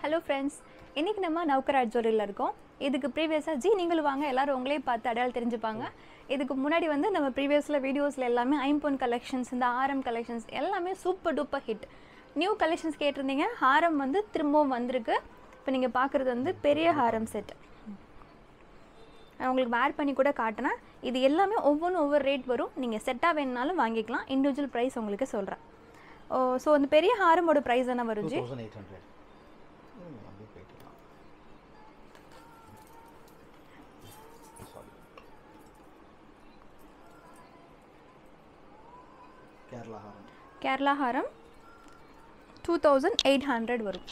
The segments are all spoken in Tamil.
ஹலோ ஃப்ரெண்ட்ஸ் இன்றைக்கி நம்ம நவுக்கராஜ் ஜுவல்லரியில் இருக்கோம் இதுக்கு ப்ரீவியஸாக ஜி நீங்களும் வாங்க எல்லாரும் உங்களே பார்த்து அடையாளம் தெரிஞ்சுப்பாங்க இதுக்கு முன்னாடி வந்து நம்ம ப்ரீவியஸில் வீடியோஸில் எல்லாமே ஐம்பொன் கலெக்ஷன்ஸ் இந்த ஆரம் கலெக்ஷன்ஸ் எல்லாமே super duper hit new collections கேட்டிருந்தீங்க ஹாரம் வந்து திரும்பவும் வந்திருக்கு இப்போ நீங்கள் பார்க்குறது வந்து பெரிய ஹாரம் செட் நான் உங்களுக்கு வேர் பண்ணி கூட காட்டினேன் இது எல்லாமே ஒவ்வொன்றும் ஒவ்வொரு ரேட் வரும் நீங்கள் செட்டாக வேணுனாலும் வாங்கிக்கலாம் இண்டிவிஜுவல் ப்ரைஸ் உங்களுக்கு சொல்கிறேன் ஓ ஸோ அந்த பெரிய ஹாரமோட ப்ரைஸ் என்ன வரும் ஜி தௌசண்ட் எயிட் ஹண்ட்ரட் அப்படியே போயிட்டுலாம் சாரி கேரளா ஹாரம் கேரளா ஹாரம் டூ தௌசண்ட் எயிட் ஹண்ட்ரட் வரும்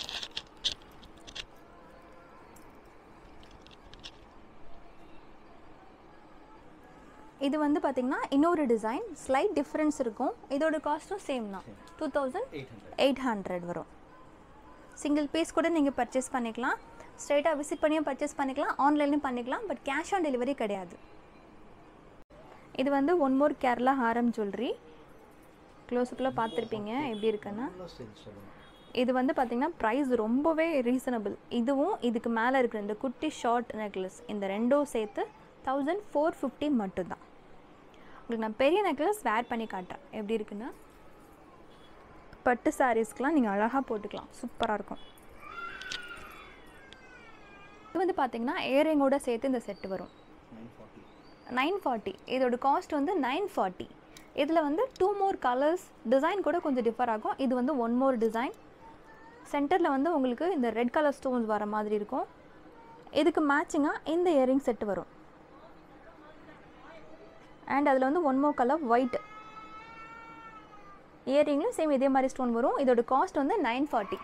இது வந்து பார்த்திங்கன்னா இன்னொரு டிசைன் ஸ்லைட் டிஃப்ரென்ஸ் இருக்கும் இதோட காஸ்ட்டும் சேம் தான் two thousand eight hundred eight hundred வரும் சிங்கிள் பீஸ் கூட நீங்கள் பர்ச்சேஸ் பண்ணிக்கலாம் ஸ்ட்ரைட்டாக விசிட் பண்ணியும் பர்ச்சேஸ் பண்ணிக்கலாம் ஆன்லைன்லையும் பண்ணிக்கலாம் பட் கேஷ் ஆன் டெலிவரி கிடையாது இது வந்து ஒன் மோர் கேரளா ஹாரம் ஜுவல்லரி க்ளோஸுக்குள்ளே பார்த்துருப்பீங்க எப்படி இருக்குன்னு நல்ல சேல் சொல்லுங்கள் இது வந்து பார்த்திங்கன்னா ப்ரைஸ் ரொம்பவே ரீசனபிள் இதுவும் இதுக்கு மேலே இருக்கிற இந்த குட்டி ஷார்ட் நெக்லஸ் இந்த ரெண்டும் சேர்த்து தௌசண்ட் ஃபோர் ஃபிஃப்டி மட்டும்தான் உங்களுக்கு நான் பெரிய நெக்லஸ் வேர் பண்ணி காட்டுறேன் எப்படி இருக்குன்னு பட்டு சாரீஸ்க்கெலாம் நீங்கள் அழகாக போட்டுக்கலாம் சூப்பராக இருக்கும் இது வந்து பார்த்திங்கன்னா ஏரிங்கோட சேர்த்து இந்த செட்டு வரும் நைன் ஃபார்ட்டி நைன் ஃபார்ட்டி இதோட காஸ்ட் வந்து நைன் ஃபார்ட்டி இதில் வந்து டூ மோர் கலர்ஸ் டிசைன் கூட கொஞ்சம் டிஃபர் ஆகும் இது வந்து ஒன் மோர் டிசைன் சென்டரில் வந்து உங்களுக்கு இந்த ரெட் கலர் ஸ்டோன்ஸ் வர மாதிரி இருக்கும் இதுக்கு மேட்சிங்காக இந்த இயரிங் செட் வரும் அண்ட் அதில் வந்து ஒன் மோர் கலர் ஒயிட் இயரிங்லையும் சேம் இதே மாதிரி ஸ்டோன் வரும் இதோட காஸ்ட் வந்து நைன் ஃபார்ட்டி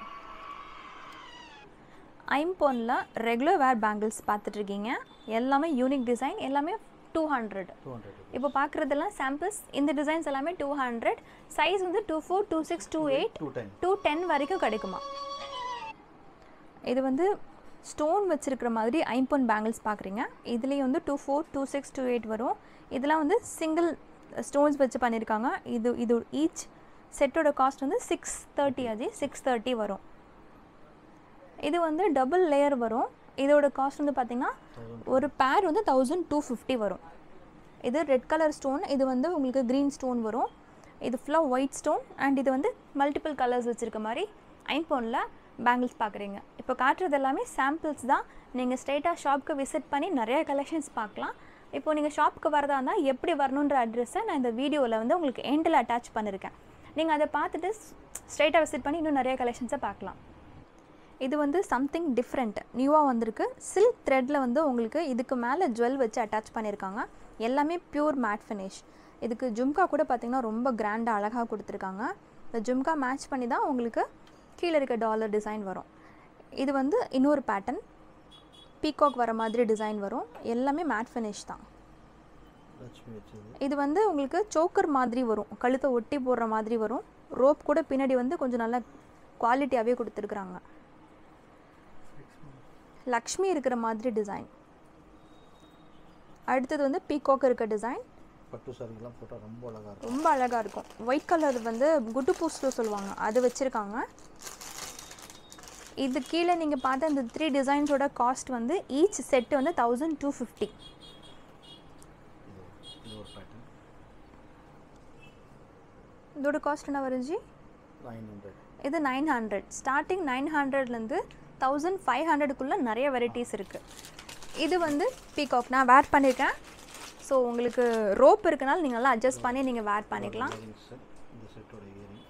ஐம்பொனில் ரெகுலர் வேர் பேங்கிள்ஸ் பார்த்துட்ருக்கீங்க எல்லாமே யூனிக் டிசைன் எல்லாமே டூ ஹண்ட்ரட் டூ ஹண்ட்ரட் இப்போ பார்க்குறதெல்லாம் சாம்பிள்ஸ் இந்த டிசைன்ஸ் எல்லாமே டூ ஹண்ட்ரட் சைஸ் வந்து two four two six two eight two ten two ten வரைக்கும் கிடைக்குமா இது வந்து ஸ்டோன் வச்சிருக்கிற மாதிரி ஐம்பொன் பேங்கிள்ஸ் பார்க்குறீங்க இதுலேயும் வந்து two four two six two eight வரும் இதெல்லாம் வந்து சிங்கிள் ஸ்டோன்ஸ் வச்சு பண்ணியிருக்காங்க இது இது ஈச் செட்டோட காஸ்ட் வந்து சிக்ஸ் தேர்ட்டி ஆச்சு சிக்ஸ் தேர்ட்டி வரும் இது வந்து டபுள் லேயர் வரும் இதோட காஸ்ட் வந்து பார்த்திங்கன்னா ஒரு பேர் வந்து தௌசண்ட் டூ ஃபிஃப்டி வரும் இது ரெட் கலர் ஸ்டோன் இது வந்து உங்களுக்கு க்ரீன் ஸ்டோன் வரும் இது ஃபுல்லாக ஒயிட் ஸ்டோன் அண்ட் இது வந்து மல்டிபிள் கலர்ஸ் வச்சுருக்க மாதிரி ஐம்பொனில் பேங்கிள்ஸ் பார்க்குறீங்க இப்போ காட்டுறது எல்லாமே சாம்பிள்ஸ் தான் நீங்கள் ஸ்ட்ரெயிட்டாக ஷாப்க்கு விசிட் பண்ணி நிறைய கலெக்ஷன்ஸ் பார்க்கலாம் இப்போ நீங்கள் ஷாப்புக்கு வரதா இருந்தால் எப்படி வரணுன்ற அட்ரெஸை நான் இந்த வீடியோவில் வந்து உங்களுக்கு எண்டில் அட்டாச் பண்ணியிருக்கேன் நீங்கள் அதை பார்த்துட்டு ஸ்ட்ரெயிட்டாக விசிட் பண்ணி இன்னும் நிறைய கலெக்ஷன்ஸை பார்க்கலாம் இது வந்து சம்திங் டிஃப்ரெண்ட் நியூவாக வந்திருக்கு சில்க் த்ரெட்டில் வந்து உங்களுக்கு இதுக்கு மேலே ஜுவல் வச்சு அட்டாச் பண்ணியிருக்காங்க எல்லாமே பியூர் மேட் ஃபினிஷ் இதுக்கு ஜும்கா கூட பார்த்திங்கன்னா ரொம்ப கிராண்டாக அழகாக கொடுத்துருக்காங்க இந்த ஜும்கா மேட்ச் பண்ணி தான் உங்களுக்கு கீழே இருக்க டாலர் டிசைன் வரும் இது வந்து இன்னொரு பேட்டர்ன் பீகாக் வர மாதிரி டிசைன் வரும் எல்லாமே மேட் ஃபினிஷ் தான் லட்சுமி வச்சது இது வந்து உங்களுக்கு சோக்கர் மாதிரி வரும் கழுத்தை ஒட்டி போடுற மாதிரி வரும் ரோப் கூட பின்னாடி வந்து கொஞ்சம் நல்ல குவாலிட்டியாகவே கொடுத்துருக்குறாங்க லக்ஷ்மி இருக்கிற மாதிரி டிசைன் அடுத்தது வந்து பீகாக் இருக்க டிசைன் பட்டு சாரிக்கெல்லாம் போட்டால் ரொம்ப அழகாக இருக்கும் ரொம்ப அழகாக இருக்கும் ஒயிட் கலர் வந்து குட்டு பூஸ்ட்டு சொல்லுவாங்க அது வச்சுருக்காங்க இது கீழே நீங்கள் பார்த்த அந்த த்ரீ டிசைன்ஸோட காஸ்ட் வந்து ஈச் செட்டு வந்து தௌசண்ட் டூ ஃபிஃப்டி இது இது ஒரு பேட்டர்ன் இதோட காஸ்ட் என்ன வருஞ்சி நைன் ஹண்ட்ரட் இது நைன் ஹண்ட்ரட் ஸ்டார்டிங் நைன் ஹண்ட்ரட்லேருந்து தௌசண்ட் ஃபைவ் ஹண்ட்ரடுக்குள்ளே நிறைய வெரைட்டிஸ் இருக்குது இது வந்து பீகாக் நான் வேர் பண்ணியிருக்கேன் ஸோ உங்களுக்கு ரோப் இருக்கனால நீங்கள் நல்லா அட்ஜஸ்ட் பண்ணி நீங்கள் வேர் பண்ணிக்கலாம் செட் இந்த செட்டோட இயரிங்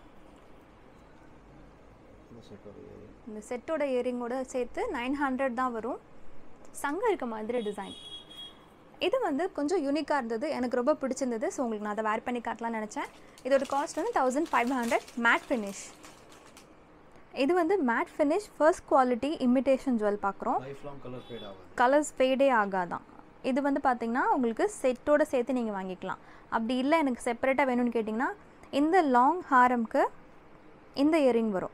இந்த செட்டோட இயரிங் இந்த செட்டோட இயரிங்கோட சேர்த்து நைன் ஹண்ட்ரட் தான் வரும் சங்க இருக்க மாதிரி டிசைன் இது வந்து கொஞ்சம் யூனிக்காக இருந்தது எனக்கு ரொம்ப பிடிச்சிருந்தது ஸோ உங்களுக்கு நான் அதை வேர் பண்ணி காட்டலாம்னு நினச்சேன் இதோட காஸ்ட் வந்து thousand five hundred matte finish இது வந்து matte finish first quality imitation jewel பார்க்குறோம் லைஃப் லாங் கலர் ஃபேட் ஆகாது கலர்ஸ் ஃபேடே ஆகாதான் இது வந்து பார்த்திங்கன்னா உங்களுக்கு செட்டோட சேர்த்து நீங்கள் வாங்கிக்கலாம் அப்படி இல்லை எனக்கு செப்பரேட்டாக வேணும்னு கேட்டிங்கன்னா இந்த லாங் ஹாரம்க்கு இந்த இயரிங் வரும்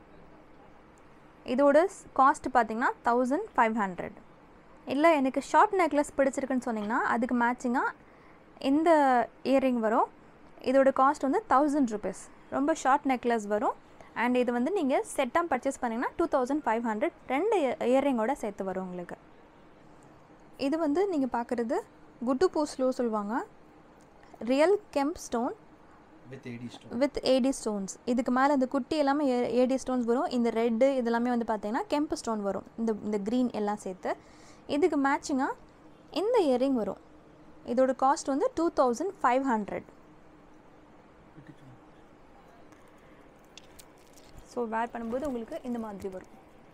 இதோட காஸ்ட் பார்த்தீங்கன்னா தௌசண்ட் ஃபைவ் ஹண்ட்ரட் இல்லை எனக்கு ஷார்ட் நெக்லஸ் பிடிச்சிருக்குன்னு சொன்னிங்கன்னா அதுக்கு மேட்சிங்காக இந்த இயரிங் வரும் இதோட காஸ்ட் வந்து தௌசண்ட் ருபீஸ் ரொம்ப ஷார்ட் நெக்லஸ் வரும் அண்ட் இது வந்து நீங்கள் செட்டாக பர்ச்சேஸ் பண்ணிங்கன்னா டூ தௌசண்ட் ஃபைவ் ஹண்ட்ரட் ரெண்டு இயரிங்கோட சேர்த்து வரும் உங்களுக்கு இது வந்து நீங்கள் பார்க்குறது குட்டு பூஸ்லோ சொல்லுவாங்க real kemp stone with A D stone with A D stones இதுக்கு மேலே இந்த குட்டி எல்லாமே ஏடி ஸ்டோன்ஸ் வரும் இந்த ரெட்டு இதெல்லாமே வந்து பார்த்தீங்கன்னா கெம்ப் ஸ்டோன் வரும் இந்த இந்த க்ரீன் எல்லாம் சேர்த்து இதுக்கு மேட்சிங்காக இந்த இயரிங் வரும் இதோட காஸ்ட் வந்து two thousand five hundred so wear பண்ணும்போது உங்களுக்கு இந்த மாதிரி வரும்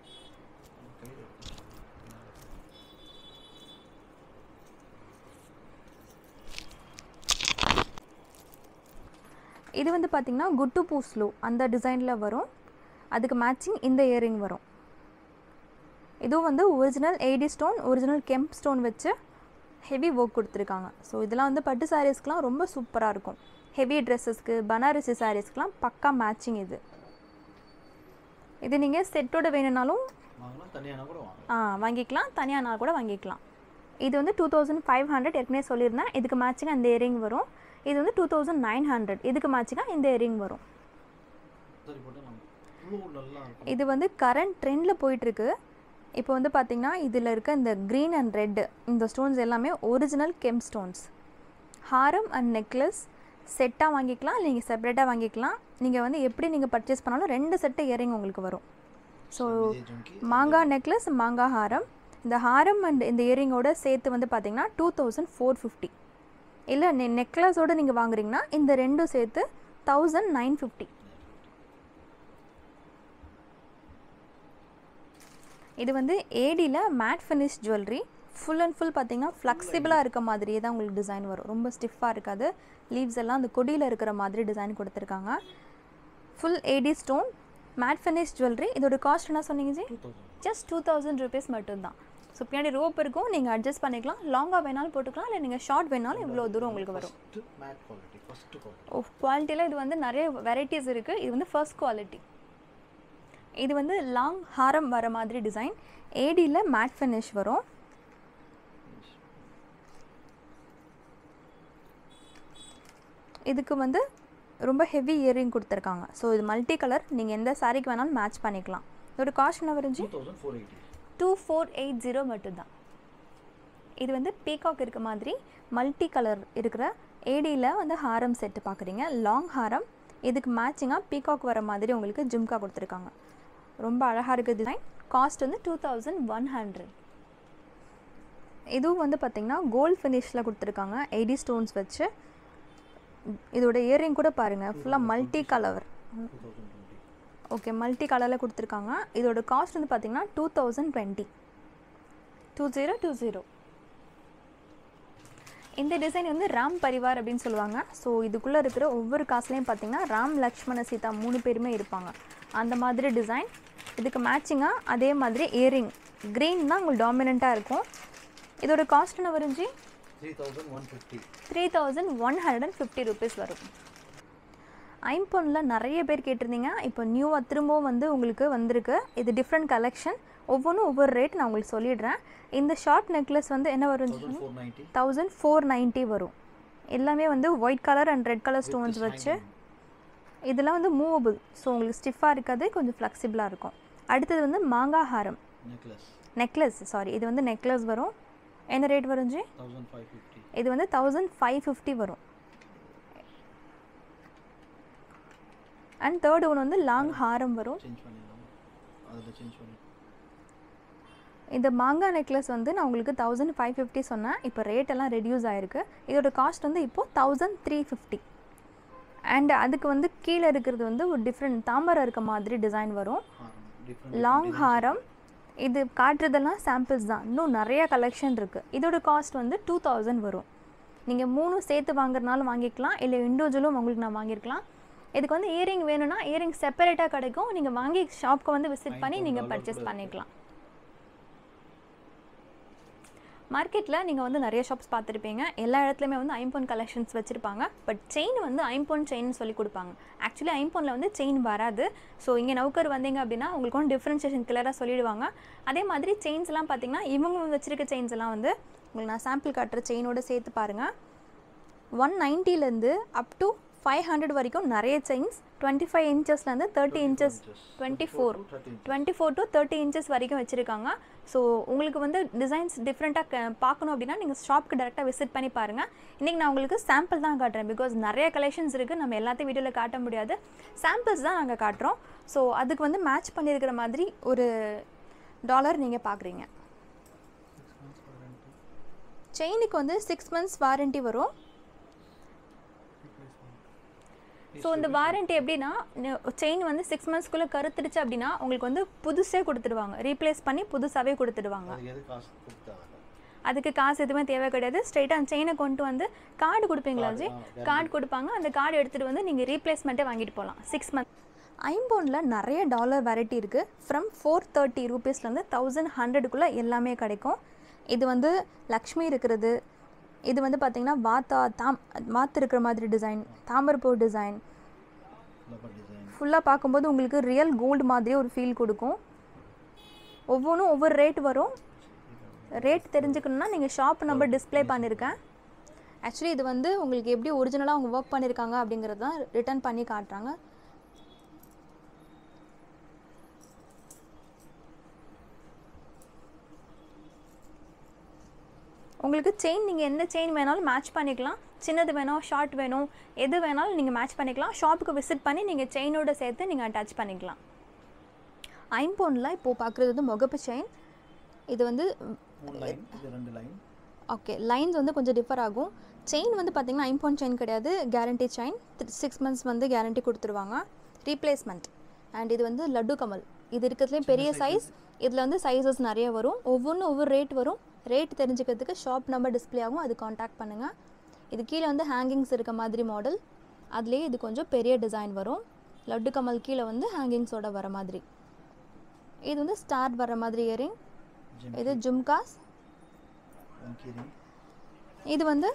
இது வந்து பார்த்திங்கன்னா குட்டு பூஸ்லோ அந்த டிசைனில் வரும் அதுக்கு மேட்சிங் இந்த இயரிங் வரும் இதுவும் வந்து original A D stone original kemp stone வச்சு ஹெவி ஒர்க் கொடுத்துருக்காங்க ஸோ இதெல்லாம் வந்து பட்டு சாரீஸ்க்குலாம் ரொம்ப சூப்பராக இருக்கும் ஹெவி ட்ரெஸ்ஸஸ்க்கு பனாரசி சாரீஸ்க்குலாம் பக்கா மேட்சிங் இது இது நீங்கள் செட்டோட வேணும்னாலும் வாங்கினா தனியாக கூட வாங்க ஆ வாங்கிக்கலாம் தனியாக நான் கூட வாங்கிக்கலாம் இது வந்து டூ தௌசண்ட் ஃபைவ் ஹண்ட்ரட் ஏற்கனவே சொல்லியிருந்தேன் இதுக்கு மேட்சிங்காக இந்த இயரிங் வரும் இது வந்து டூ தௌசண்ட் நைன் ஹண்ட்ரட் இதுக்கு மேட்சிங்காக இந்த இயரிங் வரும் சரி போட்டு நம்ம ப்ளூ நல்லா இருக்கும் இது வந்து கரண்ட் ட்ரெண்டில் போயிட்டுருக்கு இப்போ வந்து பார்த்திங்கன்னா இதில் இருக்க இந்த க்ரீன் அண்ட் ரெட் இந்த ஸ்டோன்ஸ் எல்லாமே ஒரிஜினல் கெம் ஸ்டோன்ஸ் ஹாரம் அண்ட் நெக்லஸ் செட்டாக வாங்கிக்கலாம் நீங்கள் செப்பரேட்டாக வாங்கிக்கலாம் நீங்கள் வந்து எப்படி நீங்கள் பர்ச்சேஸ் பண்ணாலும் ரெண்டு செட்டு இயரிங் உங்களுக்கு வரும் ஸோ இதே ஜும்கி மாங்காய் நெக்லஸ் மாங்காய் ஹாரம் இந்த ஹாரம் அண்ட் இந்த இயரிங்கோட சேர்த்து வந்து பார்த்தீங்கன்னா டூ தௌசண்ட் ஃபோர் ஃபிஃப்டி இல்லை நெ நெக்லஸோடு நீங்கள் வாங்குறீங்கன்னா இந்த ரெண்டும் சேர்த்து தௌசண்ட் நைன் ஃபிஃப்டி இது வந்து ஏடியில் matte finish jewellery full and full பார்த்தீங்கன்னா ஃப்ளெக்சிபிளாக இருக்க மாதிரியே தான் உங்களுக்கு டிசைன் வரும் ரொம்ப ஸ்டிஃபாக இருக்காது லீவ்ஸ் எல்லாம் அந்த கொடியில் இருக்கிற மாதிரி டிசைன் கொடுத்துருக்காங்க full A D stone matte finish jewellery இதோட காஸ்ட் என்ன சொன்னீங்க ji two thousand just two thousand rupees மட்டும்தான் ஸோ பின்னாடி ரோப் இருக்கும் நீங்கள் அட்ஜஸ்ட் பண்ணிக்கலாம் லாங்காக வேணாலும் போட்டுக்கலாம் இல்லை நீங்கள் ஷார்ட் வேணாலும் இவ்வளோ தூரம் உங்களுக்கு வரும் first matte quality first quality ஓ குவாலிட்டியில் இது வந்து நிறைய வெரைட்டிஸ் இருக்குது இது வந்து ஃபர்ஸ்ட் குவாலிட்டி இது வந்து லாங் ஹாரம் வர மாதிரி டிசைன் ஏடியில் மேட் ஃபினிஷ் வரும் இதுக்கு வந்து ரொம்ப ஹெவி இயரிங் கொடுத்துருக்காங்க ஸோ இது மல்டி கலர் நீங்கள் எந்த சாரீக்கு வேணாலும் மேட்ச் பண்ணிக்கலாம் இதோட காஸ்ட் என்ன வருஞ்சு two thousand four eighty two four eight zero மட்டும்தான் இது வந்து பீகாக் இருக்க மாதிரி மல்டி கலர் இருக்கிற ஏடியில் வந்து ஹாரம் செட்டு பார்க்குறீங்க லாங் ஹாரம் இதுக்கு மேட்சிங்காக பீகாக் வர மாதிரி உங்களுக்கு ஜும்கா கொடுத்துருக்காங்க ரொம்ப அழகாக இருக்குது டிசைன் காஸ்ட் வந்து டூ தௌசண்ட் ஒன் ஹண்ட்ரட் இதுவும் வந்து பார்த்திங்கன்னா கோல்ட் ஃபினிஷில் கொடுத்துருக்காங்க எயிட்டி ஸ்டோன்ஸ் வச்சு இதோட இயரிங் கூட பாருங்கள் ஃபுல்லாக multi colour two thousand twenty okay multi கலரில் கொடுத்துருக்காங்க இதோட காஸ்ட் வந்து பார்த்தீங்கன்னா two thousand twenty two zero two zero இந்த டிசைன் வந்து ராம் பரிவார் அப்படின்னு சொல்லுவாங்க ஸோ இதுக்குள்ளே இருக்கிற ஒவ்வொரு காசுலேயும் பார்த்தீங்கன்னா ராம் லக்ஷ்மண சீதா மூணு பேருமே இருப்பாங்க அந்த மாதிரி டிசைன் இதுக்கு மேட்சிங்காக அதே மாதிரி இயரிங் க்ரீன் தான் உங்களுக்கு டாமினண்ட்டாக இருக்கும் இதோட காஸ்ட் என்ன வருஞ்சி three thousand one fifty three thousand one hundred and fifty rupees வரும் ஐம்பொனில் நிறைய பேர் கேட்டிருந்தீங்க இப்போ நியூவாக திரும்பவும் வந்து உங்களுக்கு வந்திருக்கு இது டிஃப்ரெண்ட் கலெக்ஷன் ஒவ்வொன்றும் ஒவ்வொரு ரேட் நான் உங்களுக்கு சொல்லிடுறேன் இந்த ஷார்ட் நெக்லஸ் வந்து என்ன வரும் thousand four ninety thousand four ninety வரும் எல்லாமே வந்து white colour and red colour stones வச்சு இதெல்லாம் வந்து மூவபிள் ஸோ உங்களுக்கு ஸ்டிஃபாக இருக்காது கொஞ்சம் ஃப்ளெக்சிபிளாக இருக்கும் அடுத்தது வந்து மாங்காய் ஹாரம் நெக்லஸ் நெக்லஸ் சாரி இது வந்து நெக்லஸ் வரும் என்ன ரேட் வரும் ஜி தௌசண்ட் ஃபைவ் ஃபிஃப்டி இது வந்து தௌசண்ட் ஃபைவ் ஃபிஃப்டி வரும் அண்ட் தேர்ட் ஒன்று வந்து லாங் ஹாரம் வரும் சேஞ்ச் பண்ணிடலாம் அதில் சேஞ்ச் பண்ணி இந்த மாங்காய் நெக்லஸ் வந்து நான் உங்களுக்கு தௌசண்ட் ஃபைவ் ஃபிஃப்டி சொன்னேன் இப்போ ரேட் எல்லாம் ரெடியூஸ் ஆகிருக்கு இதோட காஸ்ட் வந்து இப்போது தௌசண்ட் த்ரீ ஃபிஃப்டி அண்ட் அதுக்கு வந்து கீழே இருக்கிறது வந்து ஒரு டிஃப்ரெண்ட் தாமரை இருக்க மாதிரி டிசைன் வரும் ஹாரம் டிஃப்ரெண்ட் லாங் ஹாரம் இது காட்டுறதெல்லாம் சாம்பிள்ஸ் தான் இன்னும் நிறைய கலெக்ஷன் இருக்குது இதோட காஸ்ட் வந்து டூ தௌசண்ட் வரும் நீங்கள் மூணும் சேர்த்து வாங்குறதுனாலும் வாங்கிக்கலாம் இல்லை இண்டிவிஜுவலும் உங்களுக்கு நான் வாங்கியிருக்கலாம் இதுக்கு வந்து இயரிங் வேணும்னா இயரிங் செப்பரேட்டாக கிடைக்கும் நீங்கள் வாங்கி ஷாப்க்கு வந்து விசிட் பண்ணி நீங்கள் பர்ச்சேஸ் பண்ணிக்கலாம் மார்க்கெட்டில் நீங்கள் வந்து நிறைய ஷாப்ஸ் பார்த்துருப்பீங்க எல்லா இடத்துலையுமே வந்து ஐம்பொன் கலெக்ஷன்ஸ் வச்சுருப்பாங்க பட் செயின் வந்து ஐம்பொன் செயின் சொல்லி கொடுப்பாங்க ஆக்சுவலி ஐம்பொனில் வந்து செயின் வராது ஸோ இங்கே நௌக்கர் வந்தீங்க அப்படின்னா உங்களுக்கு ஒன்று டிஃப்ரென்ஷியேஷன் கிளியராக சொல்லிடுவாங்க அதே மாதிரி செயின்ஸ்லாம் பார்த்தீங்கன்னா இவங்க வச்சுருக்க செயின்ஸ் எல்லாம் வந்து உங்களுக்கு நான் சாம்பிள் காட்டுற செயினோட சேர்த்து பாருங்கள் ஒன் நைன்ட்டிலேருந்து அப் டு ஃபைவ் ஹண்ட்ரட் வரைக்கும் நிறைய செயின்ஸ் டுவெண்ட்டி ஃபைவ் இன்ச்சஸ்லேருந்து thirty inches twenty four twenty four to thirty inches வரைக்கும் வச்சுருக்காங்க ஸோ உங்களுக்கு வந்து டிசைன்ஸ் டிஃப்ரெண்ட்டாக பார்க்கணும் அப்படின்னா நீங்கள் ஷாப்க்கு டேரெக்டாக விசிட் பண்ணி பாருங்கள் இன்றைக்கி நான் உங்களுக்கு சாம்பிள் தான் காட்டுறேன் பிகாஸ் நிறைய கலெக்ஷன்ஸ் இருக்குது நம்ம எல்லாத்தையும் வீடியோவில் காட்ட முடியாது சாம்பிள்ஸ் தான் நாங்கள் காட்டுறோம் ஸோ அதுக்கு வந்து மேட்ச் பண்ணியிருக்கிற மாதிரி ஒரு டாலர் நீங்கள் பார்க்குறீங்க செயினுக்கு வந்து சிக்ஸ் மந்த்ஸ் வாரண்ட்டி வரும் ஸோ இந்த வாரண்ட்டி எப்படின்னா செயின் வந்து சிக்ஸ் மந்த்ஸ்க்குள்ளே கருத்துடுச்சு அப்படின்னா உங்களுக்கு வந்து புதுசே கொடுத்துடுவாங்க ரீப்ளேஸ் பண்ணி புதுசாகவே கொடுத்துடுவாங்க அதுக்கு எது காசு கொடுத்தாங்க அதுக்கு காசு எதுவுமே தேவை கிடையாது ஸ்ட்ரைட்டாக அந்த செயினை கொண்டு வந்து கார்டு கொடுப்பீங்களா ஜி கார்டு கொடுப்பாங்க அந்த கார்டு எடுத்துகிட்டு வந்து நீங்கள் ரீப்ளேஸ்மெண்ட்டே வாங்கிட்டு போகலாம் சிக்ஸ் மந்த் ஐம்போனில் நிறைய டாலர் வெரைட்டி இருக்குது ஃப்ரம் ஃபோர் தேர்ட்டி ருபீஸ்லேருந்து தௌசண்ட் ஹண்ட்ரடுக்குள்ளே எல்லாமே கிடைக்கும் இது வந்து லக்ஷ்மி இருக்கிறது இது வந்து பார்த்திங்கன்னா வாத்தா தாம் வாத்து இருக்கிற மாதிரி டிசைன் தாமரைப்பூ டிசைன் ஃப்ளவர் டிசைன் ஃபுல்லாக பார்க்கும்போது உங்களுக்கு ரியல் கோல்டு மாதிரி ஒரு ஃபீல் கொடுக்கும் ஒவ்வொன்றும் ஒவ்வொரு ரேட் வரும் ரேட் தெரிஞ்சுக்கணுன்னா நீங்கள் ஷாப் நம்பர் டிஸ்ப்ளே பண்ணியிருக்கேன் ஆக்சுவலி இது வந்து உங்களுக்கு எப்படி ஒரிஜினலாக அவங்க ஒர்க் பண்ணியிருக்காங்க அப்படிங்கிறது தான் ரிட்டர்ன் பண்ணி காட்டுறாங்க உங்களுக்கு செயின் நீங்கள் எந்த செயின் வேணாலும் மேட்ச் பண்ணிக்கலாம் சின்னது வேணும் ஷார்ட் வேணும் எது வேணாலும் நீங்கள் மேட்ச் பண்ணிக்கலாம் ஷாப்புக்கு விசிட் பண்ணி நீங்கள் செயினோட சேர்த்து நீங்கள் அட்டாச் பண்ணிக்கலாம் ஐம்போனில் இப்போது பார்க்குறது வந்து முகப்பு செயின் இது வந்து மூணு லைன் இது ரெண்டு லைன் ஓகே லைன்ஸ் வந்து கொஞ்சம் டிஃபர் ஆகும் செயின் வந்து பார்த்திங்கன்னா ஐம்போன் செயின் கிடையாது கேரண்டி செயின் சிக்ஸ் மந்த்ஸ் வந்து கேரண்டி கொடுத்துருவாங்க ரீப்ளேஸ்மெண்ட் அண்ட் இது வந்து லட்டு கமல் இது இருக்கிறதுலே பெரிய சைஸ் இதில் வந்து சைஸஸ் நிறைய வரும் ஒவ்வொன்றும் ஒவ்வொரு ரேட் வரும் ரேட் தெரிஞ்சுக்கிறதுக்கு ஷாப் நம்பர் டிஸ்ப்ளே ஆகும் அது காண்டாக்ட் பண்ணுங்கள் இது கீழே வந்து ஹேங்கிங்ஸ் இருக்க மாதிரி மாடல் அதுலேயே இது கொஞ்சம் பெரிய டிசைன் வரும் லட்டு கமல் கீழே வந்து ஹேங்கிங்ஸோட வர மாதிரி இது வந்து ஸ்டார் வர மாதிரி இயரிங் ஜிம் இது ஜும்காஸ் வங்கிரிங் இது வந்து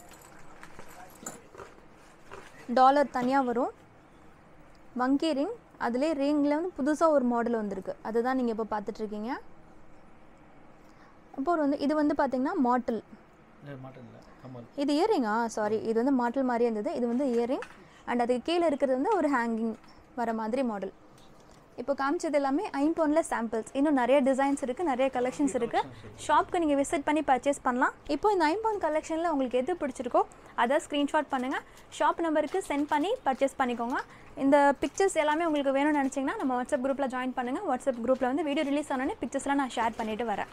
டாலர் தனியாக வரும் வங்கி ரிங் அதிலே ரிங்கில் வந்து புதுசாக ஒரு மாடல் வந்திருக்கு அதுதான் நீங்கள் இப்போ பார்த்துட்ருக்கீங்க இப்போ ஒரு வந்து இது வந்து பார்த்தீங்கன்னா மாட்டல் மாட்டம் இல்லை கமல் இது இயரிங்கா சாரி இது வந்து மாட்டல் மாதிரி இருந்தது இது வந்து இயரிங் அண்ட் அதுக்கு கீழே இருக்கிறது வந்து ஒரு ஹேங்கிங் வர மாதிரி மாடல் இப்போ காமிச்சது எல்லாமே ஐம்போனில் சாம்பிள்ஸ் இன்னும் நிறைய டிசைன்ஸ் இருக்குது நிறைய கலெக்ஷன்ஸ் இருக்குது ஷாப்க்கு நீங்கள் விசிட் பண்ணி பர்ச்சேஸ் பண்ணலாம் இப்போ இந்த ஐம்போன் கலெக்ஷனில் உங்களுக்கு எது பிடிச்சிருக்கோ அதை ஸ்க்ரீன்ஷாட் பண்ணுங்கள் ஷாப் நம்பருக்கு சென்ட் பண்ணி பர்ச்சேஸ் பண்ணிக்கோங்க இந்த பிக்சர்ஸ் எல்லாமே உங்களுக்கு வேணும்னு நினச்சிங்கன்னா நம்ம வாட்ஸ்அப் குரூப்பில் ஜாயின் பண்ணுங்கள் வாட்ஸ்அப் குரூப்பில் வந்து வீடியோ ரிலீஸ் ஆனோடனே பிக்சர்ஸ்லாம் நான் ஷேர் பண்ணிட்டு வரேன்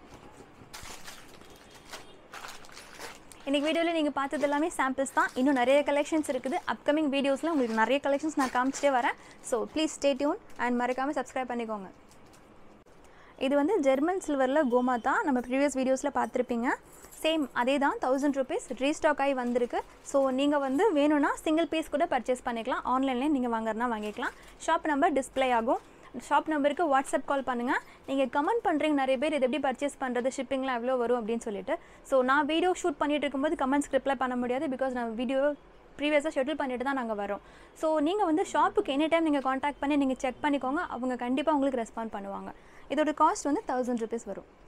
இன்றைக்கி வீடியோவில் நீங்கள் பார்த்தது எல்லாமே சாம்பிள்ஸ் தான் இன்னும் நிறைய கலெக்ஷன்ஸ் இருக்குது அப்கமிங் வீடியோஸில் உங்களுக்கு நிறைய கலெக்ஷன்ஸ் நான் காமிச்சிட்டே வரேன் so please stay tune and மறக்காமல் சப்ஸ்கிரைப் பண்ணிக்கோங்க இது வந்து ஜெர்மன் சில்வரில் கோமாதா நம்ம ப்ரீவியஸ் வீடியோஸில் பார்த்துருப்பீங்க சேம் அதே தான் தௌசண்ட் ருபீஸ் ரீஸ்டாக் ஆகி வந்திருக்கு ஸோ நீங்கள் வந்து வேணும்னா சிங்கிள் பீஸ் கூட பர்ச்சேஸ் பண்ணிக்கலாம் ஆன்லைன்லேயே நீங்கள் வாங்குறதுனா வாங்கிக்கலாம் ஷாப் நம்பர் டிஸ்ப்ளே ஆகும் ஷாப் நம்பருக்கு வாட்ஸ்அப் கால் பண்ணுங்கள் நீங்கள் கமெண்ட் பண்ணுறீங்க நிறைய பேர் இது எப்படி பர்ச்சேஸ் பண்ணுறது ஷிப்பிங்லாம் எவ்வளோ வரும் அப்படின்னு சொல்லிட்டு ஸோ நான் வீடியோ ஷூட் பண்ணிட்டு இருக்கும்போது கமெண்ட்ஸ் ரிப்ளை பண்ண முடியாது பிகாஸ் நான் வீடியோ ப்ரீவியஸாக ஷெட்யூல் பண்ணிட்டு தான் நாங்கள் வரோம் ஸோ நீங்கள் வந்து ஷாப்புக்கு எனி டைம் நீங்கள் காண்டாக்ட் பண்ணி நீங்கள் செக் பண்ணிக்கோங்க அவங்க கண்டிப்பாக உங்களுக்கு ரெஸ்பாண்ட் பண்ணுவாங்க இதோட காஸ்ட் வந்து தௌசண்ட் ருபீஸ் வரும்